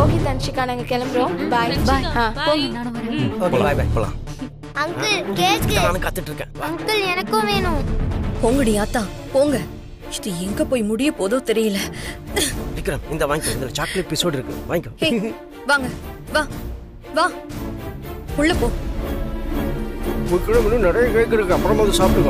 Okay Dhanshika நாங்க கிளம்புறோம் பாய் பாய் ஆ போங்க நானும் வரேன் ஓகே பாய் பாய் போலாம் அங்கிள் கேக்கு நானும் காத்துட்டு இருக்கேன் அங்கிள் எனக்கும் வேணும் போங்கடி ஆத்தா போங்க இது எங்க போய் முடிய போதோ தெரியல விக்ரம் இந்த வாங்கிக்கோ இதுல சாக்லேட் எபிசோட் இருக்கு வாங்கிக்கோ ஹே, வாங்க வா வா உள்ள போ விக்ரம் இன்னும் நிறைய கேக் இருக்கு அப்புறமா வந்து சாப்பிட்டுக்கோ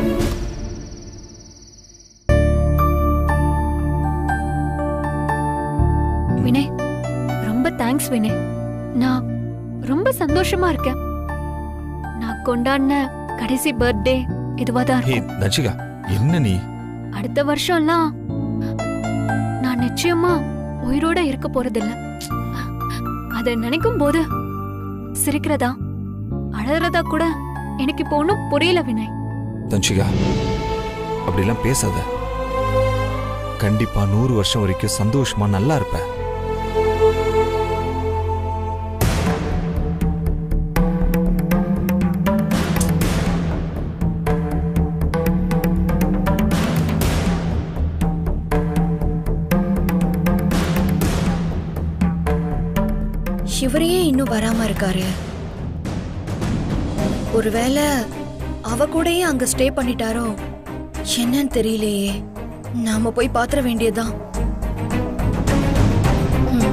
வினய் ரொம்ப தேங்க்ஸ் வினய் நான் ரொம்ப சந்தோஷமா இருக்கேன் நான் கொண்டாடின கடைசி பர்த்டே இதுவா தான் ஹே இருக்கும் தன்ஷிகா என்ன நீ அடுத்த வருஷம்லாம் நான் நிச்சயமா உயிரோட இருக்க போறதில்ல அதை நினைக்கும் போது சிரிக்கிறதா அழறதா கூட எனக்கு இப்போ ஒன்றும் புரியல வினய் தன்ஷிகா அப்படிலாம் பேசாத கண்டிப்பா நூறு வருஷம் வரைக்கும் சந்தோஷமா நல்லா இருப்ப இவரையே இன்னும் வராம இருக்காரு ஒருவேளை அவ கூடயே அங்க ஸ்டே பண்ணிட்டாரோ என்னன்னு தெரியலையே நாம போய் பாத்திர வேண்டியதுதான் ம்.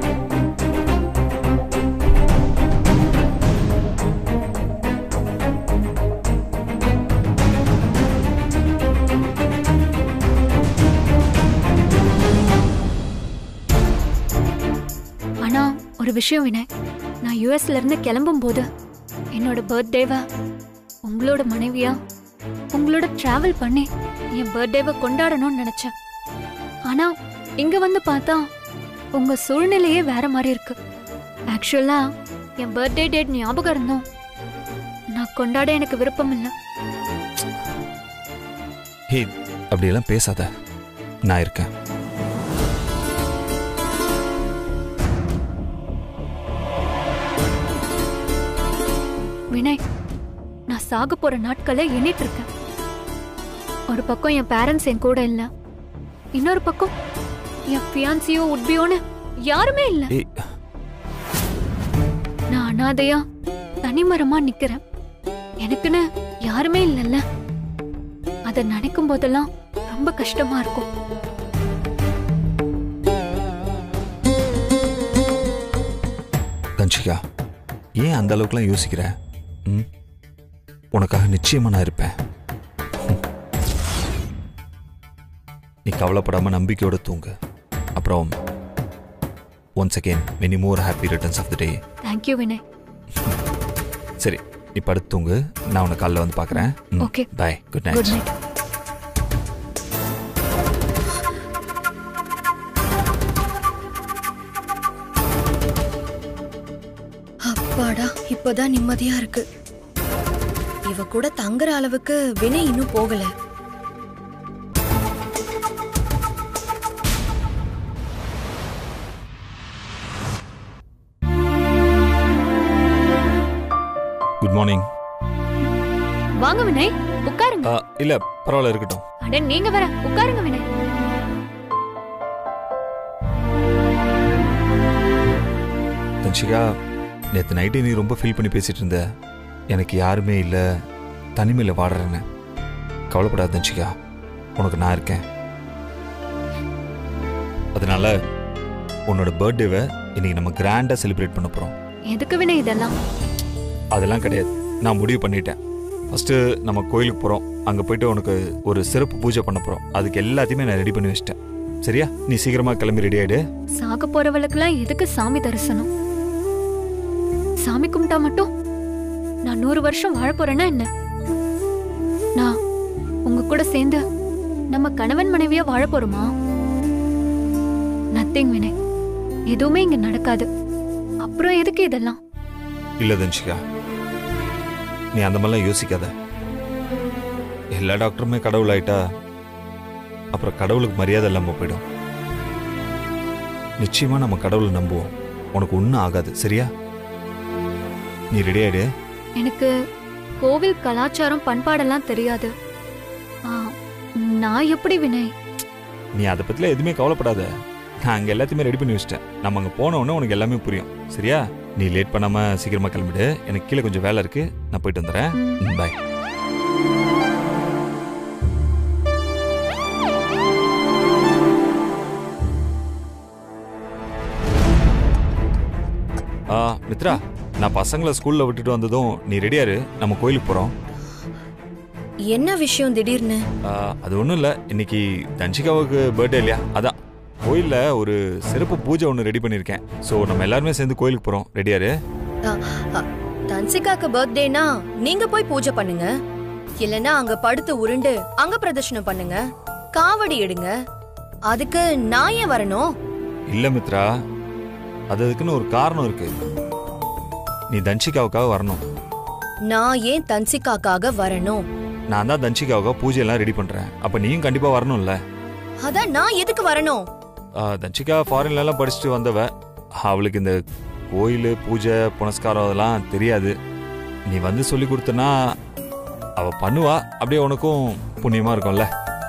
ஆனா ஒரு விஷயம் வினய் நான் யுஎஸ்ல இருந்து கிளம்பும் போது என்னோட பர்த்டேவை உங்களோட மனைவியா உங்களோட டிராவல் பண்ணி என் பர்த்டேவை கொண்டாடணும்னு நினைச்சேன் ஆனா இங்க வந்து பார்த்தா உங்க சூழ்நிலையே வேற மாதிரி இருக்கு ஆக்சுவலா என் பர்த்டே டேட் ஞாபகம் இருந்தோம் நான் கொண்டாட எனக்கு விருப்பம் இல்லை ஹே அப்படியெல்லாம் பேசாத நான் இருக்கேன் வினய் நான் சாக போற நாட்களை எண்ணிட்டு இருக்கேன் ஒரு பக்கம் என் பேரண்ட்ஸ் என் கூட இல்ல இன்னொரு பக்கம் என் ஃபியான்சியோ உட்பியோன்னு யாருமே இல்ல ஏய் நான் அனாதையா தனிமரமா நிக்கிறேன் எனக்குன்னு யாருமே இல்லைல்ல அதை நினைக்கும் போதெல்லாம் ரொம்ப கஷ்டமா இருக்கும் தன்ஷிகா ஏன் அந்த அளவுக்குலாம் யோசிக்கிற ம் உனக்காக நிச்சயமா நான் இருப்பேன் ம். நீ கவலைப்படாம நம்பிக்கையோட தூங்கு அப்புறம் once again many more happy returns of the day thank you Vinay சரி நீ படுத்து தூங்கு நான் உன்னை காலைல வந்து பார்க்குறேன் Okay. Bye good night good night அப்பாடா இப்பதான் நிம்மதியா இருக்கு இவ கூட தங்குற அளவுக்கு வினை இன்னும் போகல குட் மார்னிங் வாங்க வினய் உட்காருங்க இல்ல பரவாயில்ல இருக்கட்டும் அட நீங்க வர உட்காருங்க வினய் தன்ஷிகா நேற்று நைட்டு நீ ரொம்ப ஃபீல் பண்ணி பேசிட்டு இருந்த எனக்கு யாருமே இல்லை தனிமையில் வாடுறேன்னு கவலைப்படாத தன்ஷிகா உனக்கு நான் இருக்கேன் அதனால உன்னோட பர்த்டேவை இன்னைக்கு நம்ம கிராண்டாக செலிப்ரேட் பண்ண போகிறோம் எதுக்கு வினய் இதெல்லாம் அதெல்லாம் கிடையாது நான் முடிவு பண்ணிட்டேன் ஃபஸ்ட்டு நம்ம கோயிலுக்கு போகிறோம் அங்கே போயிட்டு உனக்கு ஒரு சிறப்பு பூஜை பண்ண போகிறோம் அதுக்கு எல்லாத்தையுமே நான் ரெடி பண்ணி வச்சிட்டேன் சரியா நீ சீக்கிரமாக கிளம்பி ரெடி ஆகிடு சாக போறவளுக்கெல்லாம் எதுக்கு சாமி தரிசனம் சாமி கும்பிட்டா மட்டும் நான் நூறு வருஷம் வாழ போறேன்னா என்ன நான் உங்க கூட சேர்ந்து நம்ம கணவன் மனைவியா வாழ போறோமா நத்திங் வினய் எதுவுமே இங்க நடக்காது அப்புறம் எதுக்கு இதெல்லாம் இல்லை தன்ஷிகா நீ அந்த மாதிரிலாம் யோசிக்காத எல்லா டாக்டருமே கடவுள் ஆயிட்டா அப்புறம் கடவுளுக்கு மரியாதை இல்லாமல் போயிடும் நிச்சயமா நம்ம கடவுளை நம்புவோம் உனக்கு ஒன்றும் ஆகாது சரியா நீ ரெடி ஆயிடு எனக்கு கோவில் கலாச்சாரம் பண்பாடெல்லாம் தெரியாது ஆ, நான் எப்படி வினய் நீ அதை பற்றில எதுவுமே கவலைப்படாத நான் அங்கே எல்லாத்தையுமே ரெடி பண்ணி வச்சிட்டேன் நம்ம அங்கே போன உடனே உனக்கு எல்லாமே புரியும் சரியா நீ லேட் பண்ணாம சீக்கிரமா கிளம்பிடு எனக்கு கீழே கொஞ்சம் வேலை இருக்கு நான் போயிட்டு வந்துடுறேன் பாய் ஆ மித்ரா நான் பசங்களை ஸ்கூல்ல விட்டுட்டு வந்ததும் நீ ரெடியாரு நம்ம கோயிலுக்கு போறோம் என்ன விஷயம் திடீர்னு ஆ, அது ஒன்றும் இல்லை இன்னைக்கு தன்ஷிகாவுக்கு பர்த்டே இல்லையா அதான் கோயிலில் ஒரு சிறப்பு பூஜை ஒன்று ரெடி பண்ணியிருக்கேன் ஸோ நம்ம எல்லாருமே சேர்ந்து கோயிலுக்கு போகிறோம் ரெடியாரு அ, அ, தன்சிகாக்கு பர்த்டேனா நீங்க போய் பூஜை பண்ணுங்க இல்லனா அங்க படுத்து உருண்டு அங்க பிரதர்ஷனம் பண்ணுங்க காவடி எடுங்க அதுக்கு நான் ஏன் வரணும் இல்லை மித்ரா அது அதுக்குன்னு ஒரு காரணம் இருக்கு நீ தன்ஷிகாவுக்காக வரணும் நான் ஏன் தன்சிகாக்காக வரணும் நான் தான் தன்ஷிகாவுக்காக பூஜையெல்லாம் ரெடி பண்ணுறேன் அப்போ நீயும் கண்டிப்பாக வரணும்ல அதான் நான் எதுக்கு வரணும் ஆ, தன்ஷிகா ஃபாரின்லலாம் படிச்சுட்டு வந்தவ அவளுக்கு இந்த கோயில் பூஜை புனஸ்காரம் அதெல்லாம் தெரியாது நீ வந்து சொல்லி கொடுத்தனா அவ பண்ணுவா அப்படியே உனக்கும் புண்ணியமா இருக்கும்ல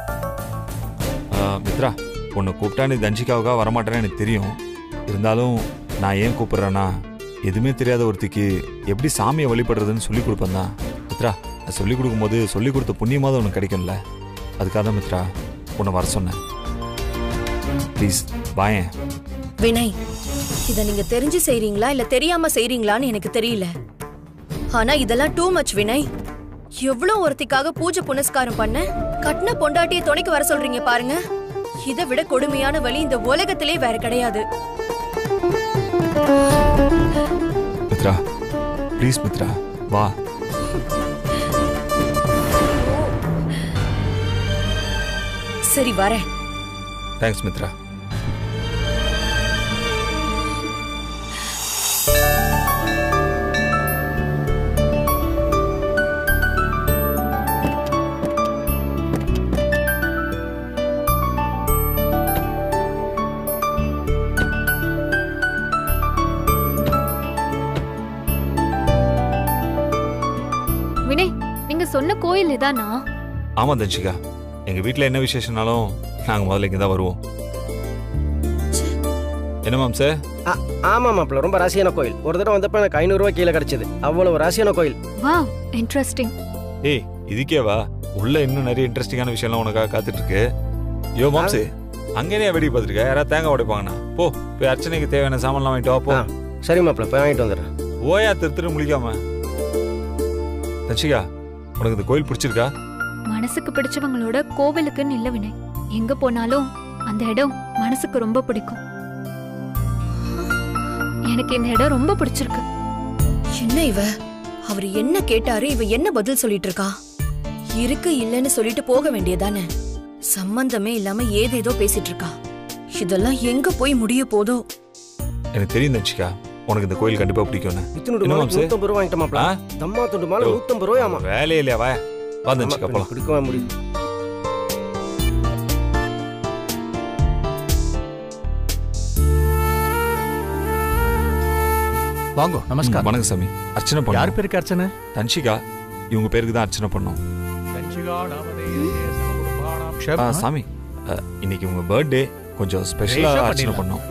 ஆ, மித்ரா உன்னை கூப்பிட்டா நீ தன்ஷிகாவுக்காக வரமாட்டேன்னு எனக்கு தெரியும் இருந்தாலும் நான் ஏன் கூப்பிடுறேன்னா எதுவுமே தெரியாத ஒருத்திக்கு எப்படி சாமியை வழிபடுறதுன்னு சொல்லி கொடுப்பேன் தான் மித்ரா நான் சொல்லி கொடுக்கும்போது சொல்லி கொடுத்த புண்ணியமாவது உனக்கு கிடைக்கும்ல அதுக்காக தான் மித்ரா உன்னை வர சொன்னேன் ப்ளீஸ் வாயேன் வினய் இத நீங்க தெரிஞ்சு செய்றீங்களா இல்ல தெரியாம செய்றீங்களான்னு எனக்கு தெரியல ஆனா இதெல்லாம் டூ மச் வினய் எவ்வளவு ஒருத்திக்காக பூஜை புனஸ்காரம் பண்ண கட்டின பொண்டாட்டிய துணைக்கு வர சொல்றீங்க பாருங்க இதை விட கொடுமையான வழி இந்த உலகத்திலே வேற கிடையாது மித்ரா ப்ளீஸ் மித்ரா வா சரி வரேன் தேங்க்ஸ் மித்ரா வினய் நீங்க சொன்ன கோயில் இதானா ஆமா தன்ஷிகா எங்க வீட்ல என்ன விசேஷம்னாலும் நாங்க முதல்ல இங்க தான் வருவோம் என்ன மாம் சார் ஆ ஆமாம் மாப்பிள்ள ரொம்ப ராசியான கோயில் ஒரு தடவை வந்தப்ப எனக்கு ஐநூறுரூவா கீழே கிடச்சிது அவ்வளோ ராசியான கோயில் வா இன்ட்ரெஸ்டிங் ஏய் இதுக்கே வா உள்ள இன்னும் நிறைய இன்ட்ரெஸ்டிங்கான விஷயம்லாம் உனக்காக காத்துட்டு இருக்கு யோ மாம்சு அங்கேயே வெடி பார்த்துருக்க யாராவது தேங்காய் உடைப்பாங்கண்ணா போ போய் அர்ச்சனைக்கு தேவையான சாமான்லாம் வாங்கிட்டு வா போ ஆ. சரி மாப்பிள்ள போய் வாங்கிட்டு வந்துடுறேன் ஓயா திருத்திரு முழிக்காம தன்ஷிகா உனக்கு இந்த கோயில் பிடிச்சிருக்கா மனசுக்கு பிடிச்சவங்களோட கோவிலுக்குன்னு இல்ல வினய் எங்க போனாலும் அந்த இடம் மனசுக்கு ரொம்ப பிடிக்கும் எனக்கு இந்த இடம் ரொம்ப பிடிச்சிருக்கு என்ன இவ அவர் என்ன கேட்டாரு இவ என்ன பதில் சொல்லிட்டு இருக்கா இருக்கு இல்லைன்னு சொல்லிட்டு போக வேண்டியதானே சம்பந்தமே இல்லாம ஏதேதோ பேசிட்டு இருக்கா இதெல்லாம் எங்க போய் முடிய போதோ எனக்கு தெரியும் தன்ஷிகா உனக்கு இந்த கோயில் கண்டிப்பா பிடிக்கும்னு இத்தினோட என்ன மாலை மாம்சு? நூற்றம்பது ரூபா வாங்கிட்ட மாப்பிள்ள ஆ? தம்மா துண்டு மாலை யோ. நூற்றம்பது ரூபாய் ஆமா வேலையே இல்லையா வா வா தன்ஷிகா போலாம் கொடுக்கவே முடியும் வாங்கோ நமஸ்காரம் வணக்கம் சாமி அர்ச்சனை யார் பண்ணோம் பேருக்கு அர்ச்சனை தன்ஷிகா இவங்க பேருக்கு தான் அர்ச்சனை பண்ணோம் ஆ, சாமி அ, இன்னைக்கு உங்க பர்த்டே கொஞ்சம் ஸ்பெஷலா அர்ச்சனை பண்ணோம்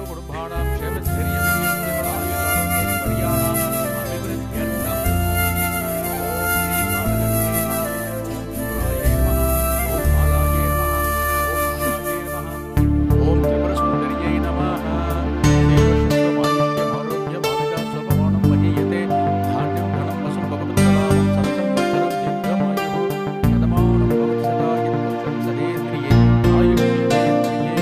ஓம் திரிபுர சுந்தரியை நமः தேவசத்வமாயுஷ்யமாரோக்கியமாவிதாஸ்வபமானம் மகீயதே தானியம் தனம் வசும் பகவத்கலாமம் சதசம்பத்சரம் தீர்க்கமாயுः சதமானம் பவதி சதா யத்புருஷம் சதேந்திரியே ஆயுஷ்யேந்திரியே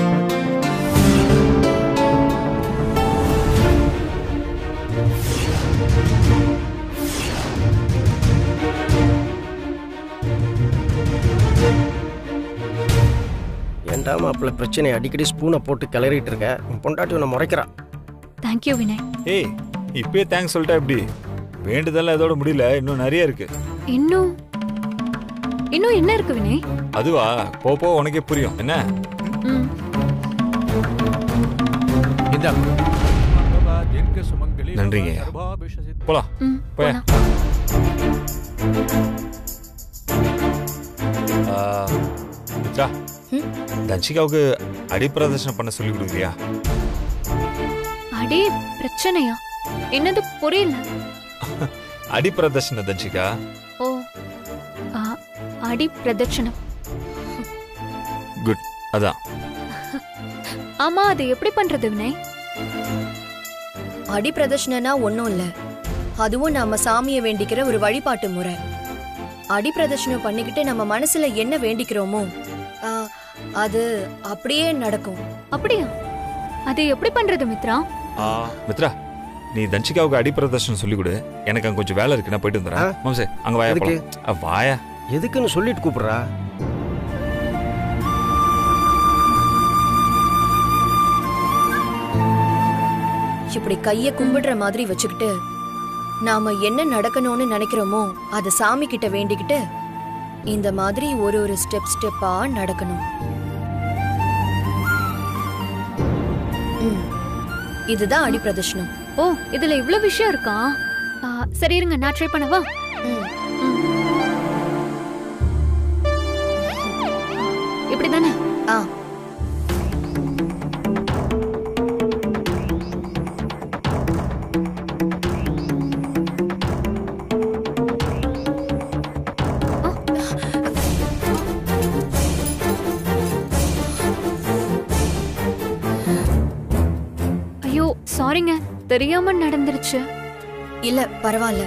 ஏன்டா மாப்பிள்ள பிரச்சனை அடிக்கடி ஸ்பூனை போட்டு கிளறிட்டு இருக்க உன் பொண்டாட்டி உன்னை முறைக்கிறா தேங்க்யூ வினய் ஏய் இப்பயே தேங்க்ஸ் சொல்லிட்டா எப்படி வேண்டுதெல்லாம் இதோட முடியல இன்னும் நிறைய இருக்கு இன்னும் இன்னும் என்ன இருக்கு வினய் அதுவா போ போ உனக்கே புரியும் என்ன ம் இந்தாங்க தீர்க்க சுமங்கலி நன்றிங்க. சர்வாபிஷசித் போலாம் ம் போயா. போலாம் ஆ, மித்ரா தன்ஷிகாவுக்கு அடிப்பிரதர்ஷனம் பண்ண சொல்லி கொடுக்குறியா அடி பிரச்சனையா என்னது புரியல அடிப்பிரதர்ஷன தன்ஷிகா ஓ ஆ, அடி பிரதட்சணம் குட் அதான் ஆமா அது எப்படி பண்றது வினய் அடி பிரதர்ஷனா ஒன்றும் இல்ல அதுவும் நாம சாமியை வேண்டிக்கிற ஒரு வழிபாட்டு முறை அடி பிரதர்ஷனம் பண்ணிக்கிட்டு நம்ம மனசுல என்ன வேண்டிக்கிறோமோ ஆ, அது அப்படியே நடக்கும் அப்படியா அது எப்படி பண்றது மித்ரா ஆ, மித்ரா நீ தன்ஷிகாவுக்கு அடிப்பிரதர்ஷனம் சொல்லி கொடு எனக்கு அங்க கொஞ்சம் வேலை இருக்கு நான் போயிட்டு ஆ? வந்துடுறேன் மாம்சே அங்க வாயா எதுக்கு? போலாம். அ, வாயா எதுக்குன்னு சொல்லிட்டு கூப்பிடுறா இப்படி கைய கும்பிடுற மாதிரி வச்சுக்கிட்டு நாம என்ன நடக்கணும்னு நினைக்கிறோமோ அதை சாமி கிட்ட வேண்டிக்கிட்டு இந்த மாதிரி ஒரு ஒரு ஸ்டெப் ஸ்டெப்பா நடக்கணும் ம். இதுதான் அடி பிரதர்ஷனம் ஓ இதுல இவ்ளோ விஷயம் இருக்கா ஆ, சரி இருங்க நான் ட்ரை பண்ணவா ம். இப்படிதானே ஆ ஐயோ சாரிங்க தெரியாம நடந்துருச்சு இல்ல பரவாயில்ல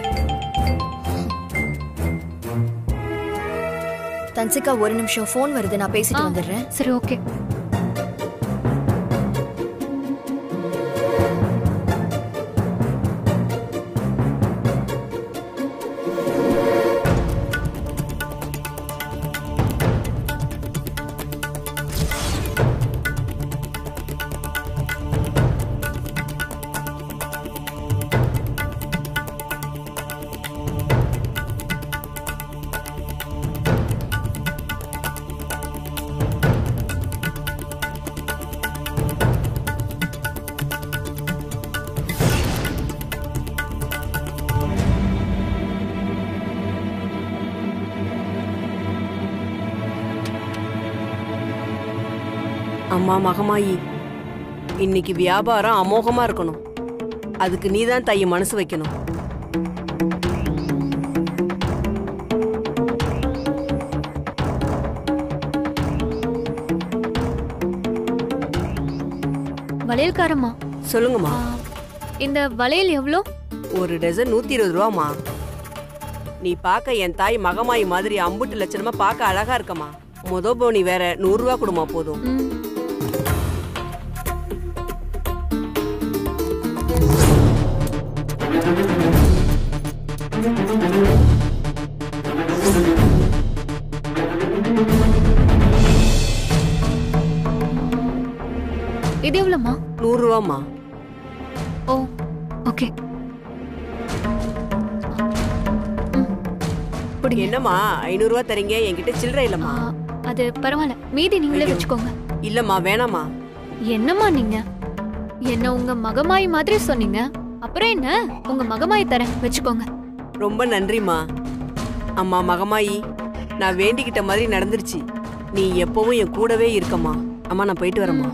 தன்சிகா ஒரு நிமிஷம் ஃபோன் வருது நான் பேசிட்டு ஆ. வந்துடுறேன் சரி ஓகே அம்மா மகமாயி இன்னைக்கு வியாபாரம் அமோகமா இருக்கணும் அதுக்கு நீதான் தைய மனசு வைக்கணும் வளையல்காரம்மா சொல்லுங்கம்மா ஆ, இந்த வளையல் எவ்வளோ ஒரு டசன் நூத்தி இருபது ரூபாமா நீ பார்க்க என் தாய் மகமாயி மாதிரி அம்புட்டு லட்சணமா பார்க்க அழகா இருக்கம்மா முத போனி வேற நூறு ரூபா கொடுமா போதும் ம், இது எவ்வளோம்மா நூறு ரூபாமா ஓ ஓகே பிடிங்க என்னம்மா ஐநூறு ரூபா தரீங்க என்கிட்ட சில்லறை ஆ, இல்லம்மா அது பரவாயில்ல மீதி நீங்களே ஐயோ. வச்சுக்கோங்க இல்லம்மா வேணாம்மா என்னம்மா நீங்க என்ன உங்க மகமாய் மாதிரி சொன்னீங்க அப்புறம் என்ன உங்க மகமாய் தரேன் வச்சுக்கோங்க ரொம்ப நன்றிம்மா அம்மா மகமாயி நான் வேண்டிக்கிட்ட மாதிரி நடந்துருச்சு நீ எப்பவும் என் கூடவே இருக்கம்மா அம்மா நான் போயிட்டு வரேம்மா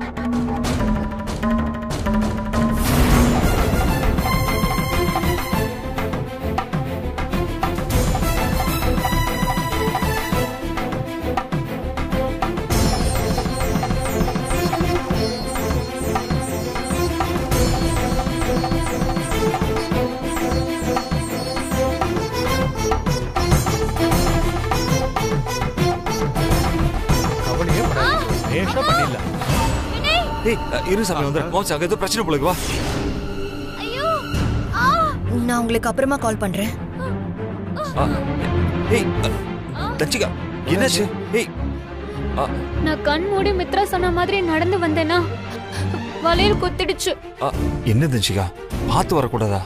கவலையே படாதீங்க. லேசா பண்ணிடலாம் ஏய் அ, இரு சாமி வந்து மாம்சே அங்க ஏதோ பிரச்சனை போல இருக்கு, வா நான் உங்களுக்கு அப்புறமா கால் பண்றேன் ஆ, ஏய் அ, தன்ஷிகா என்னாச்சு ஏய் ஆ, நான் கண் மூடி மித்ரா சொன்ன மாதிரி நடந்து வந்தேனா வளையல் குத்திடுச்சு ஆ, என்ன தன்ஷிகா பார்த்து வரக்கூடாதா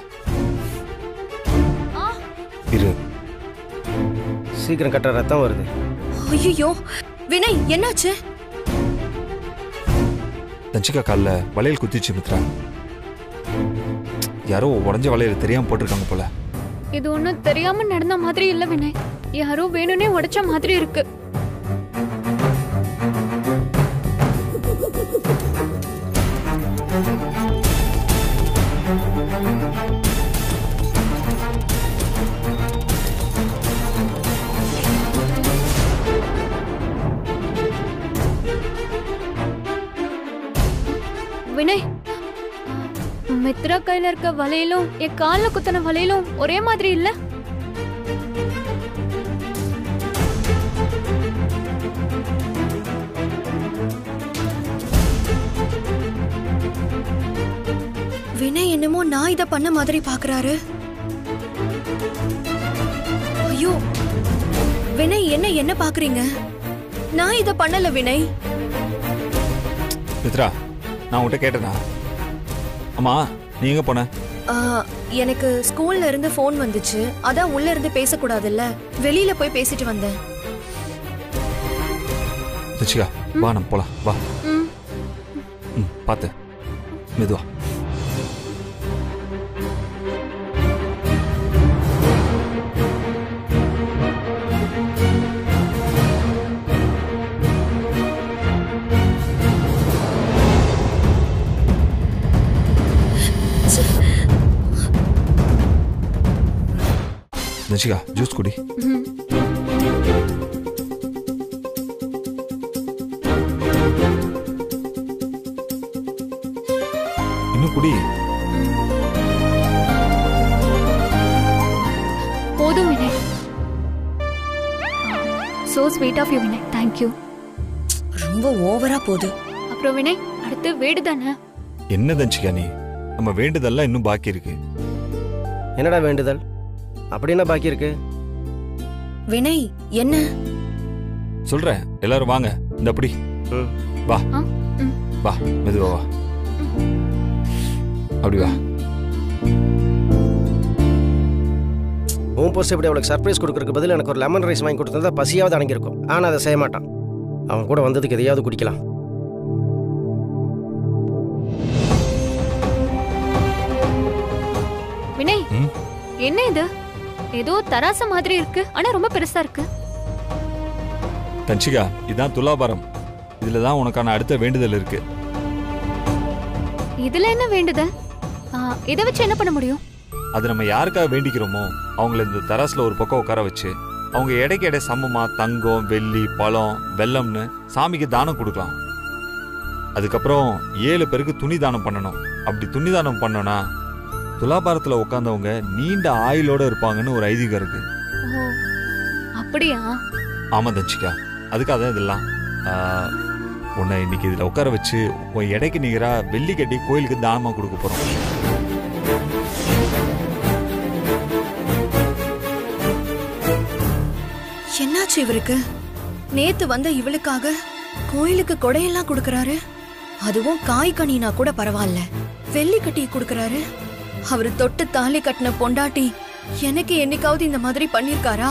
இரு சீக்கிரம் கட்ட ரத்தம் வருது ஐயோ வினய் என்னாச்சு தன்ஷிகா கால்ல வளையல் குத்திச்சு மித்ரா யாரோ உடஞ்ச வளையல் தெரியாம போட்டிருக்காங்க போல இது ஒண்ணும் தெரியாம நடந்த மாதிரி இல்ல வினய் யாரோ வேணும்னே உடைச்ச மாதிரி இருக்கு வினய் மித்ரா கையில இருக்க வலையிலும் என் கால்ல குத்தன வலையிலும் ஒரே மாதிரி இல்ல வினய் என்னமோ நான் இத பண்ண மாதிரி பாக்குறாரு ஐயோ வினய் என்ன என்ன பாக்குறீங்க நான் இத பண்ணல வினய் மித்ரா நான் உன்கிட்ட கேட்டேனா அம்மா நீ எங்க போன ஆ, எனக்கு ஸ்கூல்ல இருந்து ஃபோன் வந்துச்சு அதான் உள்ள இருந்து பேசக்கூடாதுல்ல வெளியில போய் பேசிட்டு வந்தேன் தச்சிகா வா நம்ம போலாம் வா ம் ம் பார்த்து மெதுவா தச்சிகா ஜூஸ் குடி ம். இன்னும் குடி போதும் Vinay so sweet of you Vinay thank you ரொம்ப ஓவரா போகுது அப்புறம் வினய் அடுத்து வீடு தானே என்ன தஞ்சிகா நீ நம்ம வேண்டுதெல்லாம் இன்னும் பாக்கி இருக்கு என்னடா வேண்டுதல் அப்படி என்ன பாக்கி இருக்கு வினய் என்ன சொல்றேன் எல்லாரும் வாங்க இந்த அப்படி ம். வா ஆ, ம். வா மெதுவா வா அப்படி வா உன் போஸ்ட் இப்படி அவளுக்கு சர்ப்ரைஸ் கொடுக்கறதுக்கு பதில் எனக்கு ஒரு லெமன் ரைஸ் வாங்கி கொடுத்தா பசியாவது அடங்கியிருக்கும் ஆனால் அதை செய்ய மாட்டான் அவன் கூட வந்ததுக்கு எதையாவது குடிக்கலாம் வினய் ம்? என்ன இது ஏதோ தராசு மாதிரி இருக்கு ஆனா ரொம்ப பெருசா இருக்கு தஞ்சிகா இதுதான் துலாபாரம் இதுல தான் உனக்கான அடுத்த வேண்டுதல் இருக்கு இதுல என்ன வேண்டுதல் ஆ, இதை வச்சு என்ன பண்ண முடியும் அது நம்ம யாருக்காக வேண்டிக்கிறோமோ அவங்கள இந்த தராசுல ஒரு பக்கம் உட்கார வச்சு அவங்க எடைக்கு எடை சமமா தங்கம் வெள்ளி பழம் வெல்லம்னு சாமிக்கு தானம் கொடுக்கலாம் அதுக்கப்புறம் ஏழு பேருக்கு துணி தானம் பண்ணணும் அப்படி துணி தானம் பண்ணோம்னா துலாபாரத்துல உட்காந்தவங்க நீண்ட ஆயுளோட இருப்பாங்கன்னு ஒரு ஐதீகம் இருக்கு ஓ அப்படியா ஆமா தஞ்சிகா அதுக்காக தான் இதெல்லாம் ஆஹ், உன்னை இன்னைக்கு இதுல உட்கார வச்சு உன் எடைக்கு நிகரா வெள்ளி கட்டி கோயிலுக்கு தானமா கொடுக்க போறோம் என்னாச்சு இவருக்கு நேத்து வந்த இவளுக்காக கோயிலுக்கு கொடையெல்லாம் கொடுக்கறாரு அதுவும் காய் கனினா கூட பரவாயில்ல வெள்ளி கட்டி கொடுக்கறாரு அவரு தொட்டு தாலி கட்டின பொண்டாட்டி எனக்கு என்னைக்காவது இந்த மாதிரி பண்ணிருக்காரா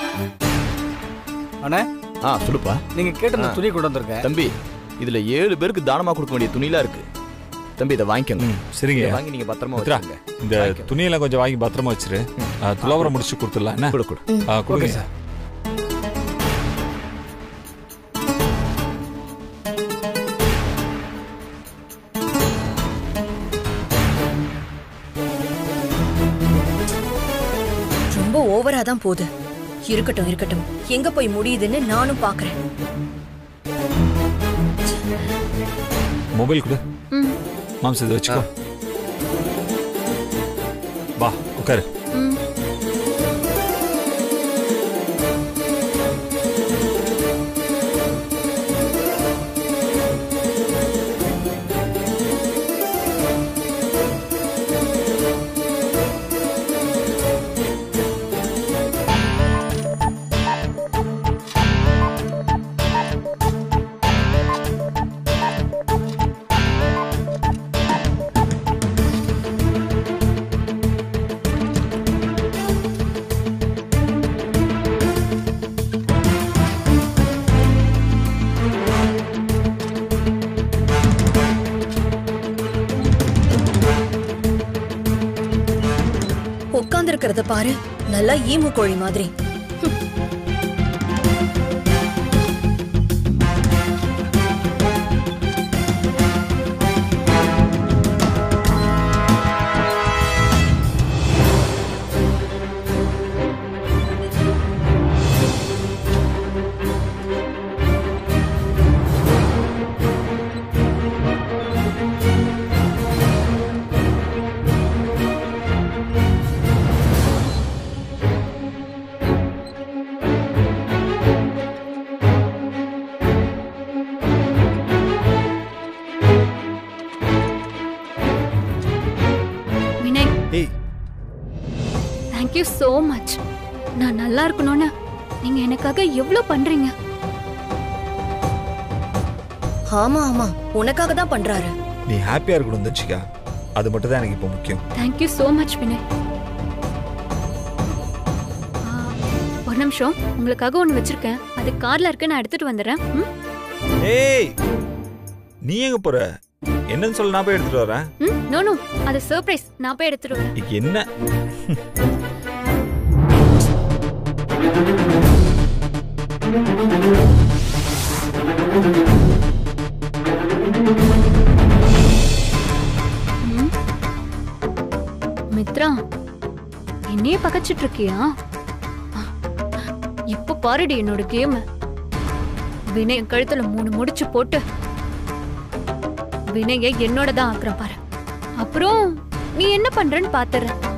அண்ணே ஆ சொல்லுப்பா நீங்க கேட்ட அந்த ஆ. துணி கொண்டு வந்திருக்கேன் தம்பி இதுல ஏழு பேருக்கு தானமா கொடுக்க வேண்டிய துணிலாம் இருக்கு தம்பி இதை வாங்கிக்கோங்க ம், சரிங்க இதை வாங்கி நீங்க பத்திரமா மித்ரா, வச்சுக்கோங்க இந்த துணியெல்லாம் கொஞ்சம் வாங்கி பத்திரமா வச்சிரு ஆஹ், துலாவரம் முடிச்சு கொடுத்துடலாம் என்ன கொடு கொடு ஆஹ், கொடுங்க ஓகே சார் ரொம்ப ஓவரா தான் போகுது இருக்கட்டும் இருக்கட்டும் எங்க போய் முடியுதுன்னு நானும் பாக்குறேன் மொபைல் கொடு ம் மாம்ஸ் இதை வச்சுக்கோ வா உட்காரு ம் உட்கார்ந்து பாரு நல்லா ஈமு கோழி மாதிரி ஏய் தேங்க்யூ so மச் நான் நல்லா இருக்கணும்னு நீங்க எனக்காக எவ்வளவு பண்றீங்க ஆமா ஆமா உனக்காக தான் பண்றாரு நீ ஹாப்பியா இருக்கணும் தச்சிக்கா அது மட்டும் தான் எனக்கு இப்போ முக்கியம் தேங்க்யூ so மச் வினய் ஆ, ஒரு நிமிஷம் உங்களுக்காக ஒன்று வச்சிருக்கேன் அது கார்ல இருக்கு நான் எடுத்துட்டு வந்துடுறேன் ம்? ஏய் நீ எங்க போற என்னன்னு சொல்ல நான் போய் எடுத்துட்டு வரேன் ம் நோ நோ அது சர்ப்ரைஸ் நான் போய் எடுத்துட்டு வரேன் இன்னைக்கு என்ன ம். மித்ரா என்னையே பகச்சிட்டு இருக்கியா இப்ப பாருடி என்னோட கேம் வினய் கழுத்துல மூணு முடிச்சு போட்டு வினய என்னோட தான் ஆக்குறேன் பாரு அப்புறம் நீ என்ன பண்றன்னு பாத்துறேன்